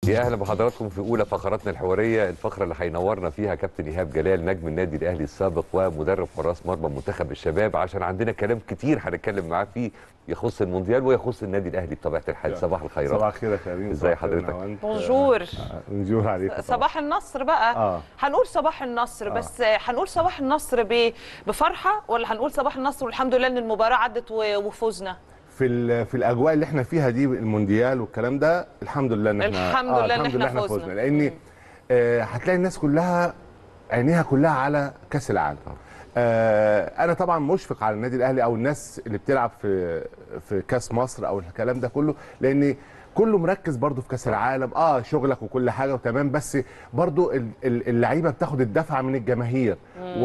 يا اهلا بحضراتكم في اولى فقراتنا الحواريه الفقره اللي هينورنا فيها كابتن ايهاب جلال نجم النادي الاهلي السابق ومدرب حراس مرمى منتخب الشباب عشان عندنا كلام كتير هنتكلم معاه فيه يخص المونديال ويخص النادي الاهلي بطبيعه الحال صباح الخيرات صباح الخير يا كريم ازاي صباح الخير حضرتك؟ نوانت. بونجور آه، بونجور عليك طبعاً. صباح النصر بقى آه. هنقول صباح النصر آه. بس هنقول صباح النصر ب- بفرحه ولا هنقول صباح النصر والحمد لله ان المباراه عدت و- وفوزنا في ال- في الاجواء اللي احنا فيها دي المونديال والكلام ده الحمد لله ان احنا الحمد لله إن إحنا فزنا. فزنا لان آه هتلاقي الناس كلها عينيها كلها على كاس العالم آه انا طبعا مشفق على النادي الاهلي او الناس اللي بتلعب في في كاس مصر او الكلام ده كله لان كله مركز برضو في كاس العالم اه شغلك وكل حاجه وتمام بس برضو ال- ال- اللعيبه بتاخد الدفعه من الجماهير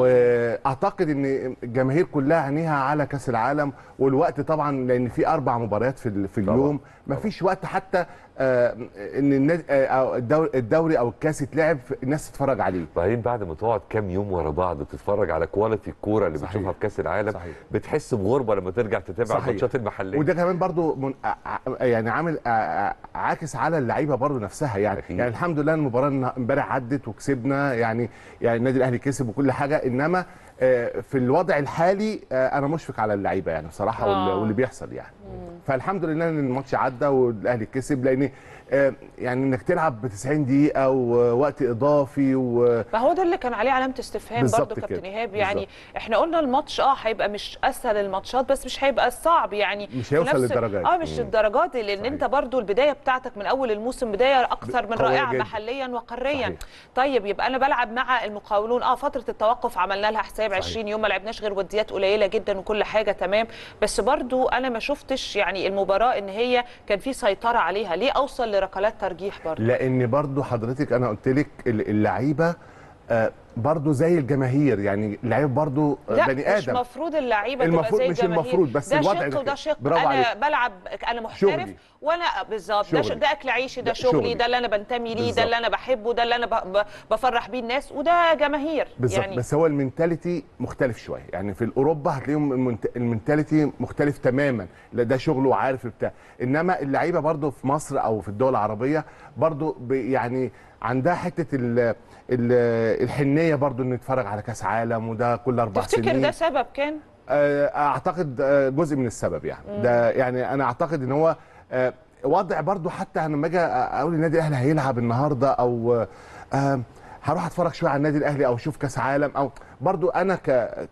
واعتقد ان الجماهير كلها عينيها على كاس العالم والوقت طبعا لان في اربع مباريات في ال- في طبعاً. اليوم ما فيش وقت حتى آه ان النادي آه أو الدوري, الدوري او الكاس يتلعب الناس تتفرج عليه بعدين بعد ما تقعد كام يوم ورا بعض تتفرج على كواليتي الكوره اللي صحيح. بتشوفها في كاس العالم صحيح. بتحس بغربه لما ترجع تتابع صحيح. الماتشات المحليه وده كمان برضو من ع- ع- يعني عامل ع- ع- عاكس على اللعيبه برضو نفسها يعني أكيد. يعني الحمد لله المباراه النه- امبارح عدت وكسبنا يعني يعني النادي الاهلي كسب وكل حاجه انما آه، في الوضع الحالي آه، انا مشفق على اللعيبه يعني بصراحه وال- آه. واللي بيحصل يعني فالحمد لله ان الماتش عدى والاهلي كسب لان آه، يعني انك تلعب ب 90 دقيقه ووقت اضافي و ما هو ده اللي كان عليه علامه استفهام بالظبط برضو كابتن كده. ايهاب يعني بالظبط. احنا قلنا الماتش اه هيبقى مش اسهل الماتشات بس مش هيبقى صعب يعني مش في هيوصل نفس- للدرجة دي. اه مش الدرجات دي لان صحيح. انت برضو البدايه بتاعتك من اول الموسم بدايه اكثر من قوية رائعه جدا. محليا وقاريا صحيح. طيب يبقى انا بلعب مع المقاولون اه فتره التوقف عملنا لها حساب صحيح. 20 يوم ما لعبناش غير وديات قليله جدا وكل حاجه تمام بس برضو انا ما شفتش يعني المباراه ان هي كان في سيطره عليها ليه اوصل لركلات ترجيح برضو لان برضو حضرتك انا قلت لك ال- اللعيبه آه، برضو زي الجماهير يعني اللعيبه برضو آه، لا بني مش ادم مفروض اللعيبه تبقى المفروض- زي مش الجماهير. المفروض، بس ده الوضع شق ده وده كده. شق برافو انا عليك. بلعب انا محترف شغلي. وانا بالظبط ده, ش- شغلي. ده اكل عيشي ده ده شغلي شغلي. ده اللي انا بنتمي ليه ده بالظبط. اللي انا بحبه ده اللي انا ب- ب- بفرح بيه الناس وده جماهير بالظبط يعني بس هو المنتاليتي مختلف شويه يعني في اوروبا هتلاقيهم المنت- المنتاليتي مختلف تماما لا ده شغله وعارف بتاع انما اللعيبه برضو في مصر او في الدول العربيه برضو ب- يعني عندها حته ال ال الحنيه برضو ان نتفرج على كاس عالم وده كل اربع تفتكر سنين ده سبب كان آه، اعتقد آه، جزء من السبب يعني ده يعني انا اعتقد ان هو آه، وضع برضو حتى انا لما اجي اقول النادي الاهلي هيلعب النهارده او آه، هروح اتفرج شويه على النادي الاهلي او اشوف كاس عالم او برضو انا ك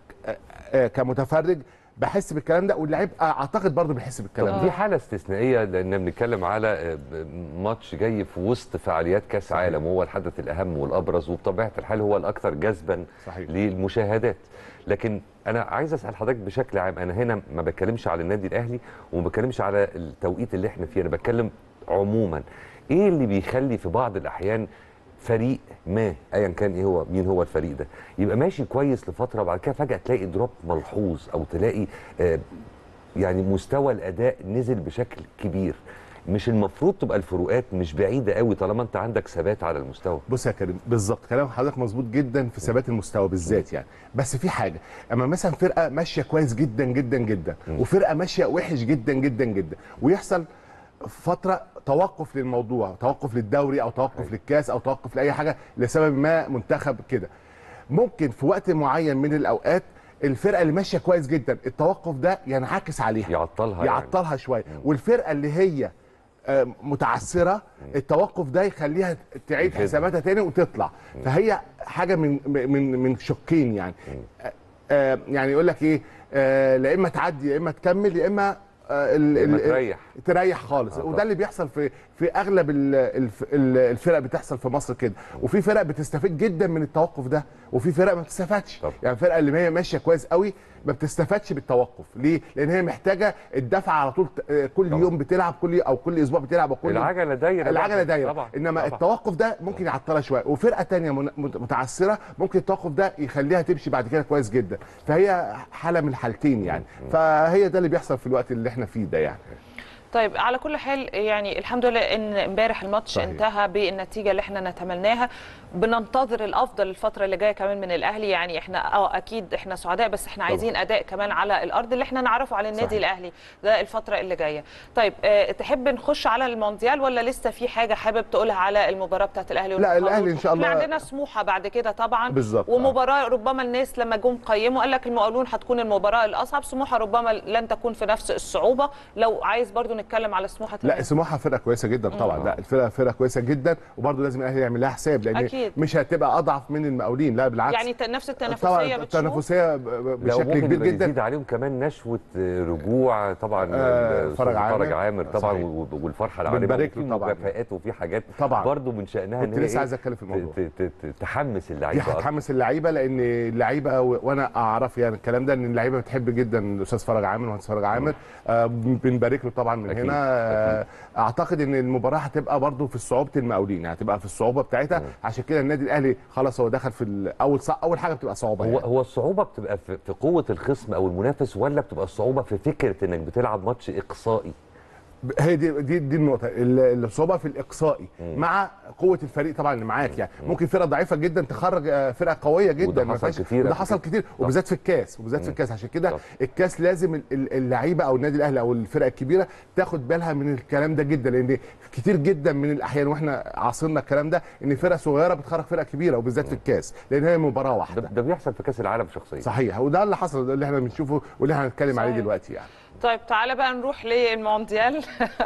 آه، كمتفرج بحس بالكلام ده واللعيب اعتقد برضو بيحس بالكلام طب ده دي حاله استثنائيه لان بنتكلم على آه، ب- ماتش جاي في وسط فعاليات كاس عالم وهو الحدث الاهم والابرز وبطبيعه الحال هو الاكثر جذبا صحيح. للمشاهدات لكن انا عايز اسال حضرتك بشكل عام انا هنا ما بتكلمش على النادي الاهلي وما بتكلمش على التوقيت اللي احنا فيه انا بتكلم عموما ايه اللي بيخلي في بعض الاحيان فريق ما ايا كان ايه هو مين هو الفريق ده يبقى ماشي كويس لفتره وبعد كده فجاه تلاقي دروب ملحوظ او تلاقي آه يعني مستوى الاداء نزل بشكل كبير مش المفروض تبقى الفروقات مش بعيده قوي طالما انت عندك ثبات على المستوى بص يا كريم بالظبط كلام حضرتك مظبوط جدا في ثبات المستوى بالذات يعني بس في حاجه اما مثلا فرقه ماشيه كويس جدا جدا جدا وفرقه ماشيه وحش جدا جدا جدا ويحصل فتره توقف للموضوع توقف للدوري او توقف للكاس او توقف لاي حاجه لسبب ما منتخب كده ممكن في وقت معين من الاوقات الفرقه اللي ماشيه كويس جدا التوقف ده ينعكس عليها يعطلها يعني. يعطلها شويه والفرقه اللي هي آه، متعثره التوقف ده يخليها تعيد يفيدها. حساباتها تاني وتطلع فهي حاجه من من من شقين يعني آه، آه، يعني يقول لك ايه آه، لا اما تعدي يا اما تكمل يا اما آه، ال- يا إما ال- تريح. تريح خالص آه، وده طبعا. اللي بيحصل في في اغلب ال- الف- ال- الفرق بتحصل في مصر كده وفي فرق بتستفيد جدا من التوقف ده وفي فرق ما بتستفادش طبعا. يعني الفرقه اللي هي ماشيه كويس قوي ما بتستفادش بالتوقف ليه لان هي محتاجه الدفع على طول آه، كل طبعا. يوم بتلعب كل او كل اسبوع بتلعب او كل العجله دايره العجله بقى. دايره طبعا انما طبعا. التوقف ده ممكن يعطلها شويه وفرقه تانية من- مت- متعثره ممكن التوقف ده يخليها تمشي بعد كده كويس جدا فهي حاله من الحالتين يعني فهي ده اللي بيحصل في الوقت اللي احنا فيه ده يعني طيب على كل حال يعني الحمد لله ان امبارح الماتش صحيح. انتهى بالنتيجه اللي احنا نتمناها بننتظر الافضل الفتره اللي جايه كمان من الاهلي يعني احنا اه اكيد احنا سعداء بس احنا عايزين اداء كمان على الارض اللي احنا نعرفه على النادي صحيح. الاهلي ده الفتره اللي جايه طيب اه تحب نخش على المونديال ولا لسه في حاجه حابب تقولها على المباراه بتاعت الاهلي لا، والمقاولون؟ الأهلي إن شاء الله- احنا عندنا سموحه بعد كده طبعا بالظبط، آه. ومباراه ربما الناس لما جم قيموا قال لك المقاولون هتكون المباراه الاصعب سموحه ربما لن تكون في نفس الصعوبه لو عايز برضو نتكلم على سموحه لا تمام. سموحه فرقه كويسه جدا طبعا لا الفرقه فرقه كويسه جدا وبرده لازم الاهلي يعمل لها حساب لان أكيد. مش هتبقى اضعف من المقاولين لا بالعكس يعني ت- نفس طبعا التنافسيه بتشوف التنافسيه ب- ب- لا بشكل وممكن كبير يبقى جدا يزيد عليهم كمان نشوه آه، رجوع طبعا آه، آه، فرج عامر. فرج عامر طبعا صحيح. و- والفرحه العارمه بنبارك وفي له طبعا. مكافآت وفي حاجات طبعا. برضه من شانها كنت ان هي لسه إيه؟ عايز أتكلم في الموضوع. ت- ت- ت- تحمس دي اللعيبه أكتر. هتحمس اللعيبه لان اللعيبه و- وانا اعرف يعني الكلام ده ان اللعيبه بتحب جدا الاستاذ فرج عامر المهندس فرج عامر آه بنبارك له طبعا من أكيد، هنا آه اعتقد ان المباراه هتبقى برضه في صعوبه المقاولين يعني هتبقى في الصعوبه بتاعتها عشان كده النادي الاهلي خلاص هو دخل في ال- اول صع- اول حاجه بتبقى صعوبه هو يعني. هو الصعوبه بتبقى في في قوه الخصم او المنافس ولا بتبقى الصعوبه في فكره انك بتلعب ماتش اقصائي هي دي دي دي النقطه ال- الصعوبه في الاقصائي مع قوه الفريق طبعا اللي معاك يعني ممكن فرقه ضعيفه جدا تخرج آه، فرقه قويه جدا وده ما حصل فيهاش- كتير وده قبل حصل كده. كتير وبالذات في الكاس وبالذات في الكاس عشان كده طب. الكاس لازم ال- ال- اللعيبه او النادي الاهلي او الفرق الكبيره تاخد بالها من الكلام ده جدا لان كتير جدا من الاحيان واحنا عاصرنا الكلام ده ان فرقه صغيره بتخرج فرقه كبيره وبالذات في الكاس لان هي مباراه ده, واحده ده بيحصل في كاس العالم شخصيا صحيح وده اللي حصل ده اللي احنا بنشوفه واللي احنا هنتكلم عليه صحيح. دلوقتي يعني طيب تعالى بقى نروح للمونديال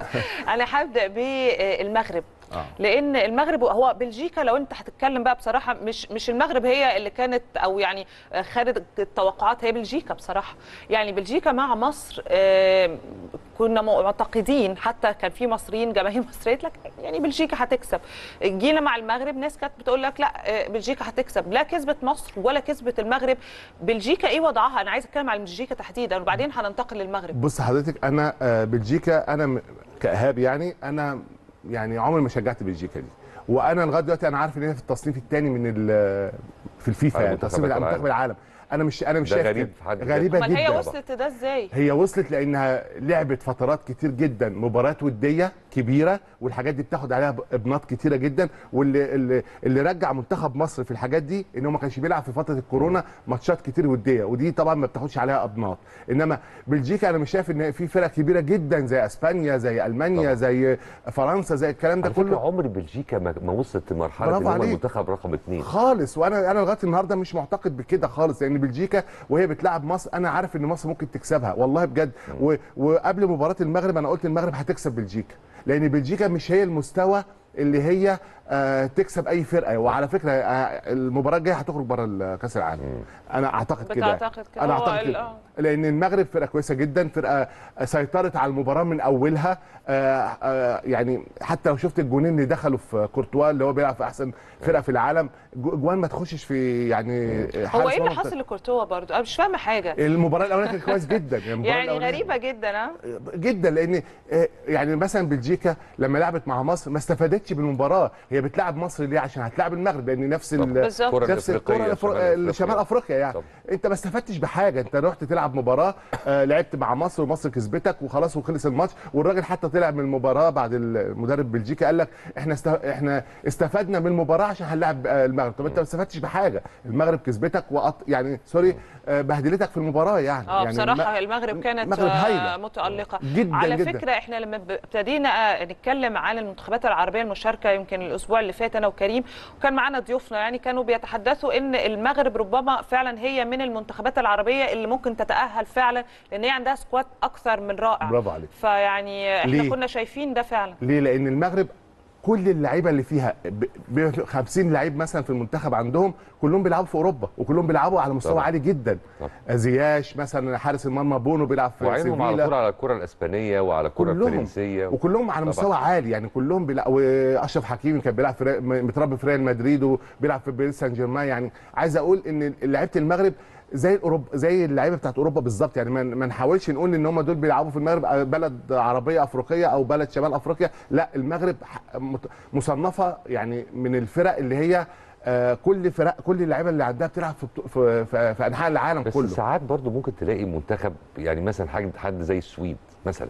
انا هبدا بالمغرب آه. لان المغرب هو بلجيكا لو انت هتتكلم بقى بصراحه مش مش المغرب هي اللي كانت او يعني خارج التوقعات هي بلجيكا بصراحه يعني بلجيكا مع مصر آه، كنا معتقدين حتى كان في مصريين جماهير مصريه لك يعني بلجيكا هتكسب جينا مع المغرب ناس كانت بتقول لك لا آه، بلجيكا هتكسب لا كسبت مصر ولا كسبت المغرب بلجيكا ايه وضعها انا عايز اتكلم على بلجيكا تحديدا وبعدين هننتقل للمغرب بص حضرتك انا آه، بلجيكا انا م- كايهاب يعني انا يعني عمري ما شجعت بلجيكا دي وانا لغايه دلوقتي انا عارف ان هي في التصنيف الثاني من ال- في الفيفا على يعني تصنيف منتخبات منتخب العالم انا مش انا مش ده شايف غريب كده. في حد ذاته. غريبه امال جدا هي وصلت ده ازاي هي وصلت لانها لعبت فترات كتير جدا مباريات وديه كبيره والحاجات دي بتاخد عليها ابناط كتيره جدا واللي اللي, اللي رجع منتخب مصر في الحاجات دي ان هو ما كانش بيلعب في فتره الكورونا ماتشات كتير وديه ودي طبعا ما بتاخدش عليها ابناط انما بلجيكا انا مش شايف ان في فرق كبيره جدا زي اسبانيا زي المانيا طبعا. زي فرنسا زي الكلام ده على فكره كله عمر بلجيكا ما ما وصلت لمرحله برافو ان هم عليك. المنتخب رقم اثنين خالص وانا انا لغايه النهارده مش معتقد بكده خالص لان بلجيكا وهي بتلعب مصر انا عارف ان مصر ممكن تكسبها والله بجد و... وقبل مباراه المغرب انا قلت المغرب هتكسب بلجيكا لان بلجيكا مش هي المستوى اللي هي آه تكسب اي فرقه وعلى فكره آه المباراه الجايه هتخرج بره كاس العالم انا اعتقد كده بتعتقد كده انا هو اعتقد ال- كده آه. لان المغرب فرقه كويسه جدا فرقه سيطرت على المباراه من اولها آه آه يعني حتى لو شفت الجونين اللي دخلوا في كورتوا اللي هو بيلعب في احسن فرقه في العالم جو- جوان ما تخشش في يعني هو حارس ايه اللي مرمى. حصل لكورتوا برضو انا مش فاهمه حاجه المباراه الاولانيه كانت كويس جدا يعني, المباراة يعني الأولانية- غريبه جدا ها جدا لان آه، يعني مثلا بلجيكا لما لعبت مع مصر ما استفادتش بالمباراه هي بتلعب مصر ليه عشان هتلاعب المغرب لان نفس ال- بالظبط. الكرة نفس الكره الأفريقية، الأفر- شمال شمال أفريقيا. افريقيا يعني طبعا. انت ما استفدتش بحاجه انت رحت تلعب مباراه آه، لعبت مع مصر ومصر كسبتك وخلاص وخلص الماتش والراجل حتى طلع من المباراه بعد المدرب بلجيكا قال لك احنا است... احنا استفدنا من المباراه عشان هنلاعب آه، المغرب طب انت ما استفدتش بحاجه المغرب كسبتك وقط... يعني سوري آه، بهدلتك في المباراه يعني اه يعني بصراحه الم- المغرب كانت المغرب آه، هايلة. متالقه جدا على جدا. فكره احنا لما ب- ابتدينا آه، نتكلم عن المنتخبات العربيه المشاركه يمكن الاسبوع اللي فات انا وكريم وكان معانا ضيوفنا يعني كانوا بيتحدثوا ان المغرب ربما فعلا هي من المنتخبات العربيه اللي ممكن تتاهل فعلا لان هي عندها سكواد اكثر من رائع برافو عليك. فيعني احنا ليه؟ كنا شايفين ده فعلا ليه؟ لأن المغرب كل اللعيبه اللي فيها ب- ب 50 لعيب مثلا في المنتخب عندهم كلهم بيلعبوا في اوروبا وكلهم بيلعبوا على مستوى طبعا. عالي جدا طبعا. زياش مثلا حارس المرمى بونو بيلعب في وعينهم على سيفيلا. طول على الكره الاسبانيه وعلى الكره كلهم الفرنسيه وكلهم على طبعا. مستوى عالي يعني كلهم بيلعب واشرف حكيمي كان بيلعب في ري- متربي في ريال مدريد وبيلعب في باريس سان جيرمان يعني عايز اقول ان لعيبه المغرب زي الاوروبا زي اللعيبه بتاعت اوروبا بالظبط يعني ما ما نحاولش نقول ان هم دول بيلعبوا في المغرب بلد عربيه افريقيه او بلد شمال افريقيا لا المغرب ح- مت- مصنفه يعني من الفرق اللي هي آه، كل فرق كل اللعيبه اللي عندها بتلعب في بطو- في, في, في انحاء العالم بس كله ساعات برضو ممكن تلاقي منتخب يعني مثلا حاجه حد زي السويد مثلا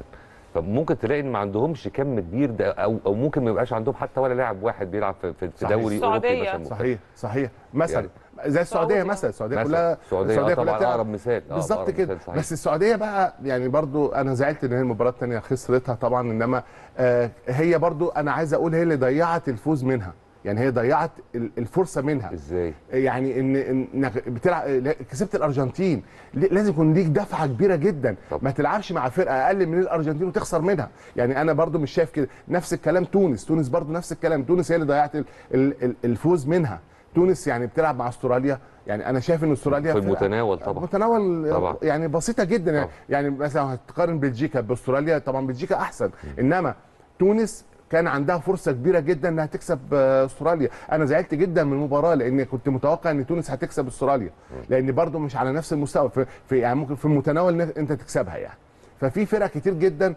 فممكن تلاقي ان ما عندهمش كم كبير ده او او ممكن ما يبقاش عندهم حتى ولا لاعب واحد بيلعب في في في صحيح. دوري اوروبي السعودية. مثلا مختلف. صحيح صحيح مثلا يعني زي السعوديه سعودي. مثلا السعوديه مثلاً. كلها السعوديه آه طبعا بتلعب- اقرب مثال آه، بالظبط أقرب كده مثال صحيح. بس السعوديه بقى يعني برضو انا زعلت ان هي المباراه الثانيه خسرتها طبعا انما آه هي برضو انا عايز اقول هي اللي ضيعت الفوز منها يعني هي ضيعت ال- الفرصه منها ازاي يعني ان انك بتلعب كسبت الارجنتين ل- لازم يكون ليك دفعه كبيره جدا طب. ما تلعبش مع فرقه اقل من الارجنتين وتخسر منها يعني انا برضو مش شايف كده نفس الكلام تونس تونس برضو نفس الكلام تونس هي اللي ضيعت ال- ال- ال- الفوز منها تونس يعني بتلعب مع استراليا يعني انا شايف ان استراليا في فرقة- المتناول طبعا متناول طبعا. يعني بسيطه جدا يعني, طبعا. يعني مثلا هتقارن بلجيكا باستراليا طبعا بلجيكا احسن انما تونس كان عندها فرصه كبيره جدا انها تكسب آه، استراليا انا زعلت جدا من المباراه لان كنت متوقع ان تونس هتكسب استراليا لان برضو مش على نفس المستوى في, في يعني ممكن في المتناول إن انت تكسبها يعني ففي فرق كتير جدا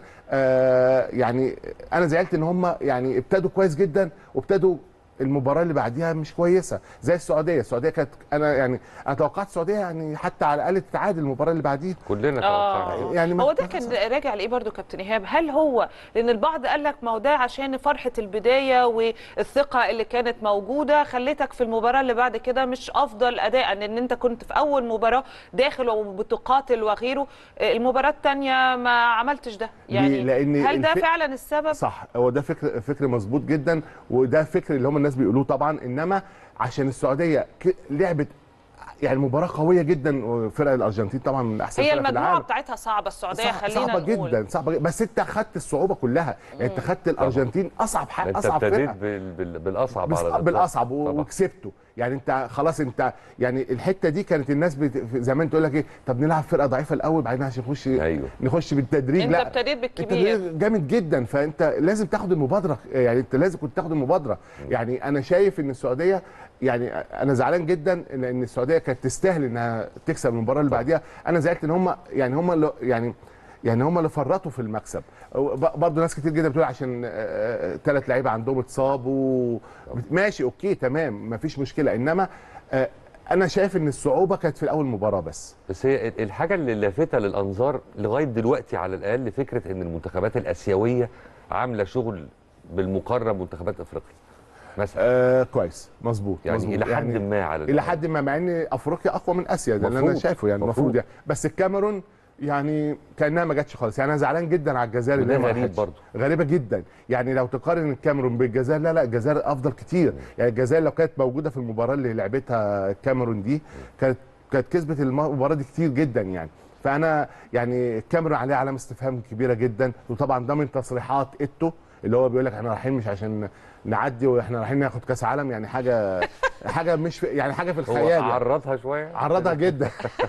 آه يعني انا زعلت ان هم يعني ابتدوا كويس جدا وابتدوا المباراه اللي بعديها مش كويسه زي السعوديه السعوديه كانت انا يعني انا توقعت السعوديه يعني حتى على الاقل تتعادل المباراه اللي بعديها كلنا توقعنا كده. اه يعني ما- هو ده كان راجع لايه برضو كابتن ايهاب هل هو لان البعض قال لك ما هو ده عشان فرحه البدايه والثقه اللي كانت موجوده خلتك في المباراه اللي بعد كده مش افضل اداء ان انت كنت في اول مباراه داخل وبتقاتل وغيره المباراه الثانيه ما عملتش ده يعني لأن هل ده الف- فعلا السبب صح هو ده فكر فكر مظبوط جدا وده فكر اللي هم الناس بيقولوه طبعا انما عشان السعوديه ك- لعبت يعني مباراه قويه جدا وفرق الارجنتين طبعا من احسن هي فرق في المجموعه العالم بتاعتها صعبه السعوديه صع- خلينا صعبه نقول. جدا صعبه جدا بس انت خدت الصعوبه كلها يعني انت خدت الارجنتين اصعب حاجه انت اصعب ابتديت فرقه بال... بال... بالاصعب بس على الإطلاق. بالاصعب و- طبعا. وكسبته يعني انت خلاص انت يعني الحته دي كانت الناس بت... زمان تقول لك ايه طب نلعب فرقه ضعيفه الاول بعدين عشان نخش ايوه نخش بالتدريج انت لا ابتديت بالكبير التدريج جامد جدا فانت لازم تاخد المبادره يعني انت لازم كنت تاخد المبادره يعني انا شايف ان السعوديه يعني انا زعلان جدا لان السعوديه كانت تستاهل انها تكسب المباراه اللي بعديها انا زعلت ان هم يعني هم اللي يعني يعني هم اللي فرطوا في المكسب ب- برضه ناس كتير جدا بتقول عشان ثلاث لعيبه عندهم اتصابوا ماشي اوكي تمام مفيش مشكله انما آه، انا شايف ان الصعوبه كانت في الاول مباراه بس بس هي ال- الحاجه اللي لافته للانظار لغايه دلوقتي على الاقل فكره ان المنتخبات الاسيويه عامله شغل بالمقارنه بمنتخبات افريقيا مثلا آه كويس مظبوط يعني مظبوط. الى حد ما على الى الأقل. حد ما مع ان افريقيا اقوى من اسيا ده اللي انا مفروض. شايفه يعني مفروض. المفروض يعني بس الكاميرون يعني كانها ما جاتش خالص يعني انا زعلان جدا على الجزائر وده اللي هي ما غريب راحتش. برضه. غريبه جدا يعني لو تقارن الكاميرون بالجزائر لا لا الجزائر افضل كتير يعني الجزائر لو كانت موجوده في المباراه اللي لعبتها الكاميرون دي كانت كانت كسبت المباراه دي كتير جدا يعني فانا يعني الكاميرون عليها علامه استفهام كبيره جدا وطبعا ده من تصريحات ايتو اللي هو بيقول لك احنا رايحين مش عشان نعدي واحنا رايحين ناخد كاس عالم يعني حاجه حاجه مش في يعني حاجه في هو الخيال يعني. عرضها شويه عرضها جدا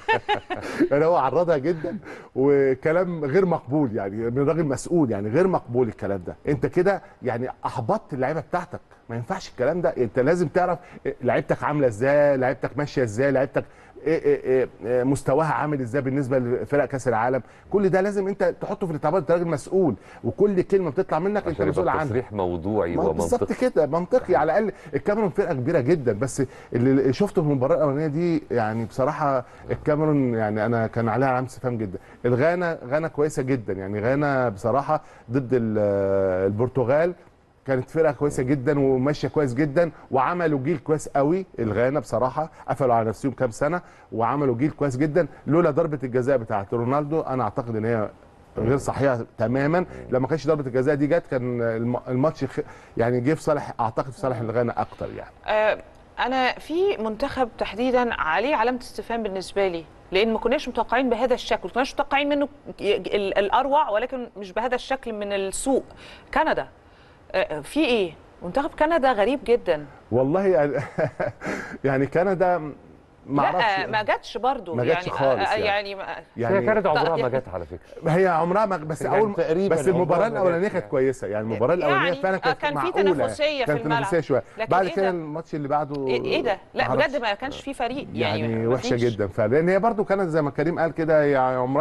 يعني هو عرضها جدا وكلام غير مقبول يعني من راجل مسؤول يعني غير مقبول الكلام ده انت كده يعني احبطت اللعيبه بتاعتك ما ينفعش الكلام ده انت لازم تعرف لعيبتك عامله ازاي لعيبتك ماشيه ازاي لعيبتك إيه إيه إيه إيه مستواها عامل ازاي بالنسبه لفرق كاس العالم كل ده لازم انت تحطه في الاعتبار انت راجل مسؤول وكل كلمه بتطلع منك انت عشان مسؤول يبقى عنها تصريح موضوعي ما بالظبط ومنطقي كده منطقي على الاقل الكاميرون فرقه كبيره جدا بس اللي شفته في المباراه الاولانيه دي يعني بصراحه الكاميرون يعني انا كان عليها علامه استفهام جدا الغانا غانا كويسه جدا يعني غانا بصراحه ضد ال- البرتغال كانت فرقه كويسه جدا وماشيه كويس جدا وعملوا جيل كويس قوي الغانا بصراحه قفلوا على نفسهم كام سنه وعملوا جيل كويس جدا لولا ضربه الجزاء بتاعت رونالدو انا اعتقد ان هي غير صحيحه تماما لما كانش ضربه الجزاء دي جت كان الم- الماتش خ- يعني جه في صالح اعتقد في صالح الغانا اكتر يعني آه، انا في منتخب تحديدا عليه علامه استفهام بالنسبه لي لان ما كناش متوقعين بهذا الشكل ما كناش متوقعين منه ي- ال- الاروع ولكن مش بهذا الشكل من السوء كندا آه، في ايه منتخب كندا غريب جدا والله يعني- يعني كندا ما لا اعرفش ما جاتش برضو ما جاتش يعني خالص آه، يعني. يعني ما- هي كانت عمرها ما يعني- جت على فكره هي عمرها ما بس يعني اول تقريباً بس المباراه عمرها ما الاولانيه جت كانت يعني. كويسه يعني المباراه الاولانيه يعني فعلا كانت كان في معقولة تنافسية في كانت الملعب. تنافسيه شويه لكن بعد إيه كده ده؟ الماتش اللي بعده ايه إيه ده لا معرفش. بجد ما كانش في فريق يعني, يعني ما وحشه فيش. جدا فعلا لان هي برضو كانت زي ما كريم قال كده هي عمرها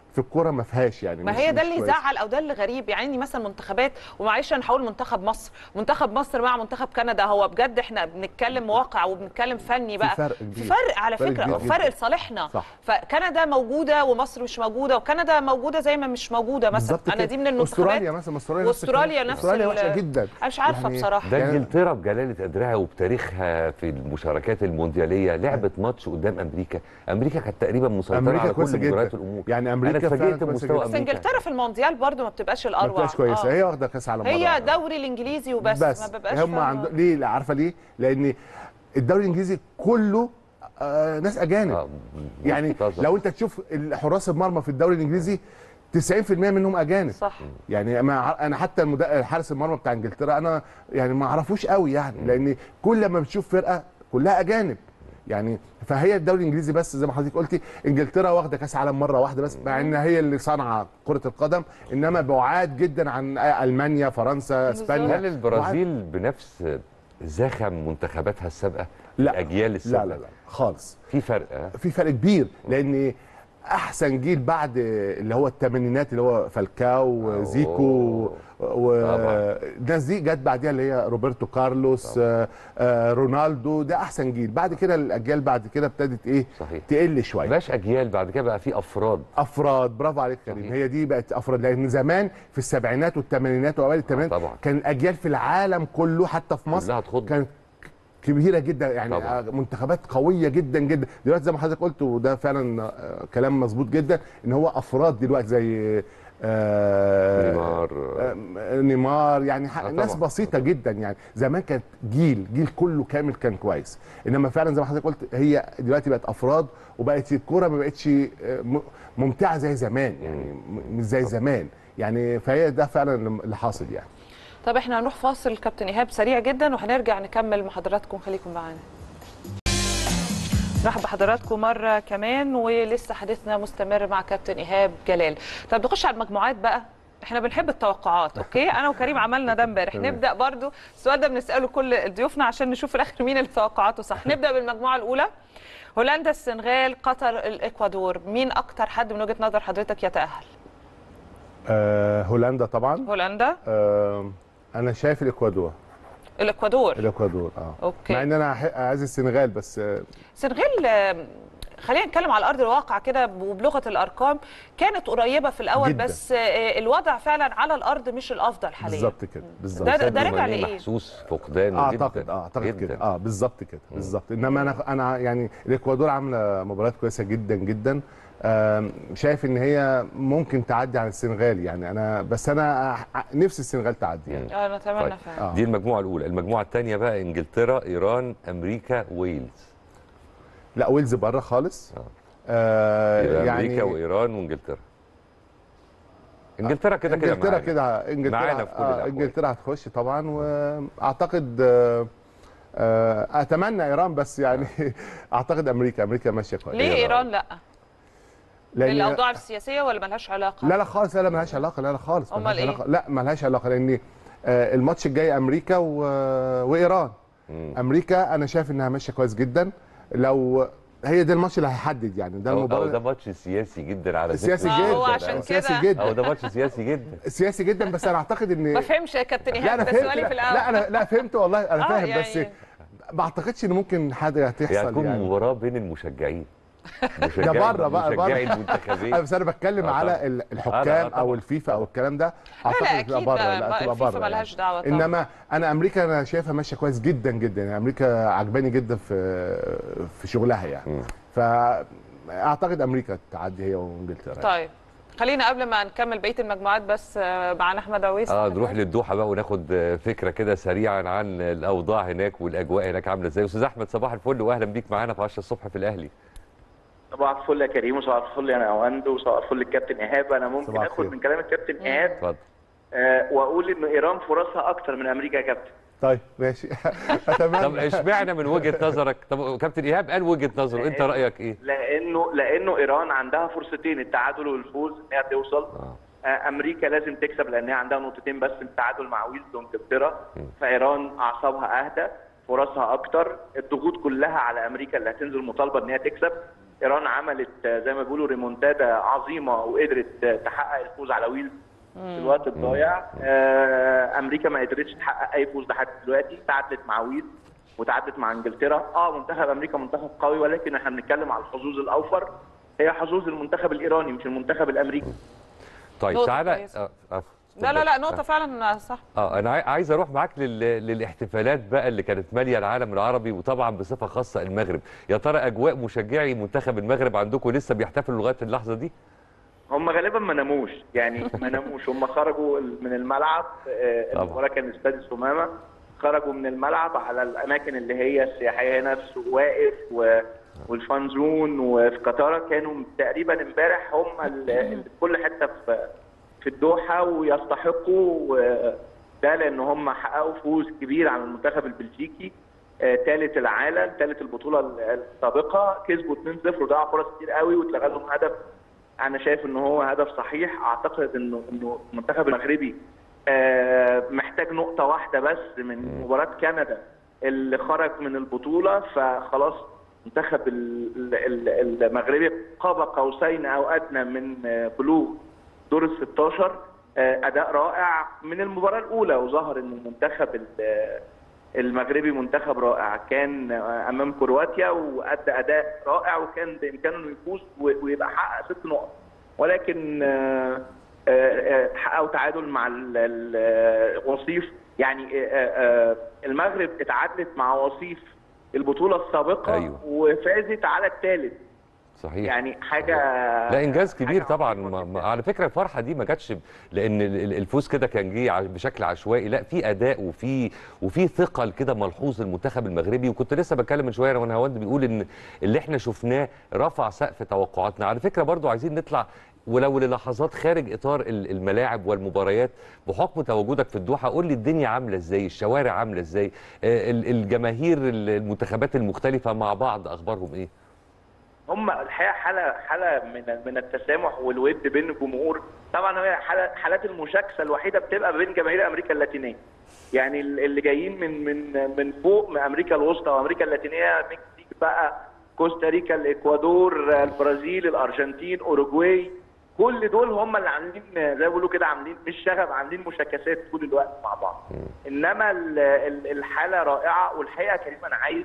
في الكوره ما فيهاش يعني ما مش- هي ده مش اللي كويسة. يزعل او ده اللي غريب يعني مثلا منتخبات ومعلش انا هقول منتخب مصر منتخب مصر مع منتخب كندا هو بجد احنا بنتكلم واقع وبنتكلم فني بقى فرق كبير. في فرق على فرق فكره كبير فرق جدا. لصالحنا صح. فكندا موجوده ومصر مش موجوده وكندا موجوده زي ما مش موجوده مثلا بالظبط انا كده. دي من المنتخبات استراليا مثلا استراليا نفس الكلام. واستراليا نفس استراليا ال- وحشه جدا انا مش عارفه يعني بصراحه ده يعني- انجلترا بجلاله قدرها وبتاريخها في المشاركات الموندياليه لعبت ماتش قدام امريكا امريكا كانت تقريبا مسيطره امريكا على كل كويسه مجريات جدا الامور يعني انا امريكا اتفاجئت فعلا كويسه بمستوى جدا بس امريكا انجلترا في المونديال برضو ما بتبقاش ما الاروع بتبقاش كويسه آه. هي واخده كاس عالم مرة هي واحدة. دوري الانجليزي وبس بس ما ببقاش هم فاهمة. عند... ليه لا عارفه ليه؟ لان الدوري الانجليزي كله آه ناس اجانب آه، يعني متفق. لو انت تشوف حراس المرمى في الدوري الانجليزي 90% منهم اجانب صح يعني ما انا حتى المد... حارس المرمى بتاع انجلترا انا يعني ما اعرفوش قوي يعني لان كل ما بتشوف فرقه كلها اجانب يعني فهي الدوري الانجليزي بس زي ما حضرتك قلتي انجلترا واخده كاس عالم مره واحده بس مع ان هي اللي صنع كره القدم انما بعاد جدا عن المانيا فرنسا اسبانيا هل البرازيل بنفس زخم منتخباتها السابقه لا. الاجيال لا السابقه لا لا خالص في فرق آه؟ في فرق كبير لان احسن جيل بعد اللي هو الثمانينات اللي هو فالكاو أوه. زيكو طبعاً. والناس دي جت بعديها اللي هي روبرتو كارلوس آه، آه، رونالدو ده احسن جيل بعد كده الاجيال بعد كده ابتدت ايه صحيح تقل شويه بقاش اجيال بعد كده بقى في افراد افراد برافو عليك كريم صحيح. هي دي بقت افراد لان زمان في السبعينات والثمانينات واوائل الثمانينات طبعاً. كان الاجيال في العالم كله حتى في مصر كلها تخض كانت كبيره جدا يعني طبعاً. آه، منتخبات قويه جدا جدا دلوقتي زي ما حضرتك قلت وده فعلا آه، كلام مظبوط جدا ان هو افراد دلوقتي زي آه، نيمار آه، نيمار يعني ح- آه، ناس طبعاً. بسيطه جدا يعني زمان كانت جيل جيل كله كامل كان كويس انما فعلا زي ما حضرتك قلت هي دلوقتي بقت افراد وبقت الكوره ما بقتش آه، م- ممتعه زي زمان يعني م- مش زي زمان يعني فهي ده فعلا اللي حاصل يعني طب احنا هنروح فاصل كابتن ايهاب سريع جدا وهنرجع نكمل مع حضراتكم خليكم معانا نرحب بحضراتكم مرة كمان ولسه حديثنا مستمر مع كابتن إيهاب جلال طب نخش على المجموعات بقى احنا بنحب التوقعات اوكي انا وكريم عملنا ده امبارح تمام. نبدا برضو السؤال ده بنساله كل ضيوفنا عشان نشوف في الاخر مين اللي توقعاته صح نبدا بالمجموعه الاولى هولندا السنغال قطر الاكوادور مين اكتر حد من وجهه نظر حضرتك يتاهل آه، هولندا طبعا هولندا آه، انا شايف الاكوادور الاكوادور الاكوادور اه أوكي. مع ان انا أح- عايز السنغال بس آه، السنغال آم، خلينا نتكلم على ارض الواقع كده وبلغه الارقام كانت قريبه في الاول جداً. بس آه، الوضع فعلا على الارض مش الافضل حاليا بالظبط كده بالظبط ده- ده ساديو راجع ماني لإيه؟ محسوس فقدانه اعتقد جدا اه اعتقد جداً. كده اه بالظبط كده بالظبط انما انا انا يعني الاكوادور عامله مباريات كويسه جدا جدا آم، شايف ان هي ممكن تعدي على السنغال يعني انا بس انا أح- نفسي السنغال تعدي يعني آه، نتمنى طيب. فعلا آه. دي المجموعه الاولى المجموعه الثانيه بقى انجلترا ايران امريكا ويلز لا ويلز بره خالص آه. آه يبقى يعني امريكا وايران وانجلترا انجلترا كده كده انجلترا معانا. كده انجلترا معانا في كل آه الأحوال. انجلترا هتخش طبعا واعتقد آه آه اتمنى ايران بس يعني اعتقد امريكا امريكا ماشيه كويس ليه ايران لا لان للاوضاع السياسيه ولا ملهاش علاقه لا لا خالص لا لا ملهاش علاقه لا لا خالص أمال ملهاش إيه؟ علاقه لا ملهاش علاقه لان آه، الماتش الجاي امريكا و... وايران مم. امريكا انا شايف انها ماشيه كويس جدا لو هي ده الماتش اللي هيحدد يعني ده أو, أو المباراه ده ماتش سياسي جدا على سياسي ذكر ما جدا هو عشان سياسي كده. جدا او ده ماتش سياسي جدا سياسي جدا بس انا اعتقد ان ما فهمش يا كابتن لا ايهاب انا ده فهمت سؤالي في الاول لا انا لا فهمت والله انا آه، فاهم يعني- بس ما اعتقدش ان ممكن حاجه هتحصل يعني هتكون يعني مباراه بين المشجعين ده بره بقى مشجعي بره المنتخبين بس انا بتكلم آه، على طبعا. ال- آه، لا، الحكام طبعا. او الفيفا او الكلام ده لا لا اعتقد تبقى اكيد بره بقى لا تبقى الفيفا بره ملهاش دعوه طبعا انما انا امريكا انا شايفها ماشيه كويس جدا جدا يعني امريكا عجباني جدا في في شغلها يعني مم. فاعتقد امريكا تعدي هي وانجلترا طيب خلينا قبل ما نكمل بقيه المجموعات بس آه، معانا احمد عويس اه نروح للدوحه بقى وناخد آه، فكره كده سريعا عن الاوضاع هناك والاجواء هناك عامله ازاي استاذ احمد صباح الفل واهلا بيك معانا في 10 الصبح في الاهلي صباح الفل يا كريم وصباح الفل انا اوندو وصباح الفل الكابتن ايهاب انا ممكن صباح اخد الخير. من كلام الكابتن ايهاب اتفضل آه واقول ان ايران فرصها اكتر من امريكا يا كابتن طيب ماشي طب اتمنى اشمعنى من وجهه نظرك طب كابتن ايهاب قال وجهه نظره انت رايك ايه لانه لانه ايران عندها فرصتين التعادل والفوز ان هي توصل آه. آه امريكا لازم تكسب لان هي عندها نقطتين بس التعادل مع ويلز وانجلترا فايران اعصابها اهدى فرصها اكتر الضغوط كلها على امريكا اللي هتنزل مطالبه ان هي تكسب ايران عملت آه، زي ما بيقولوا ريمونتادا عظيمه وقدرت آه، تحقق الفوز على ويلز في الوقت الضايع آه، امريكا ما قدرتش تحقق اي فوز لحد دلوقتي تعادلت مع ويلز وتعادلت مع انجلترا اه منتخب امريكا منتخب قوي ولكن احنا بنتكلم على الحظوظ الاوفر هي حظوظ المنتخب الايراني مش المنتخب الامريكي طيب نقطة تعالى كويسة. آه، آه، لا لا لا اتفضل. نقطه فعلا صح اه انا عاي- عايز اروح معاك لل... للاحتفالات بقى اللي كانت ماليه العالم العربي وطبعا بصفه خاصه المغرب يا ترى اجواء مشجعي منتخب المغرب عندكم لسه بيحتفلوا لغايه اللحظه دي هم غالبا ما ناموش يعني ما ناموش هم خرجوا من الملعب آه، طبعا. المباراه كان استاد السمامه خرجوا من الملعب على الاماكن اللي هي السياحيه هنا في سوق واقف و والفان زون وفي قطاره كانوا تقريبا امبارح هم ال- اللي في كل حته في في الدوحه ويستحقوا آه، ده لان هم حققوا فوز كبير على المنتخب البلجيكي ثالث العالم ثالث البطوله السابقه كسبوا 2-0 وضيعوا فرص كتير قوي واتلغى لهم هدف انا شايف ان هو هدف صحيح اعتقد انه انه المنتخب المغربي آه، محتاج نقطه واحده بس من مباراه كندا اللي خرج من البطوله فخلاص المنتخب ال- ال- ال- المغربي قاب قوسين او ادنى من آه، بلوغ دور ال 16 آه، اداء رائع من المباراه الاولى وظهر ان المنتخب ال- المغربي منتخب رائع كان آه، امام كرواتيا وادى اداء رائع وكان بامكانه انه يفوز و- ويبقى حقق ست نقط ولكن آه، آه، آه، حققوا تعادل مع ال- ال- آه، وصيف يعني آه، آه، المغرب اتعادلت مع وصيف البطوله السابقه أيوة. وفازت على الثالث صحيح يعني حاجه لا انجاز كبير حاجة طبعا عظيمة ما جداً. ما على فكره الفرحه دي ما جاتش ب- لان ال- ال- الفوز كده كان جه ع- بشكل عشوائي لا في اداء وفي وفي ثقل كده ملحوظ المنتخب المغربي وكنت لسه بتكلم من شويه وانا هوند بيقول ان اللي احنا شفناه رفع سقف توقعاتنا على فكره برضو عايزين نطلع ولو للحظات خارج اطار ال- الملاعب والمباريات بحكم تواجدك في الدوحه قول لي الدنيا عامله ازاي الشوارع عامله ازاي آه، ال- الجماهير ال- المنتخبات المختلفه مع بعض اخبارهم ايه هم الحقيقه حاله حاله من من التسامح والود بين الجمهور طبعا هي حالة حالات المشاكسه الوحيده بتبقى بين جماهير امريكا اللاتينيه يعني ال- اللي جايين من من من فوق من امريكا الوسطى وامريكا اللاتينيه مكسيك بقى كوستاريكا الاكوادور البرازيل الارجنتين اوروجواي كل دول هم اللي عاملين زي ما بيقولوا كده عاملين مش شغب عاملين مشاكسات طول الوقت مع بعض انما ال- ال- الحاله رائعه والحقيقه كريم انا عايز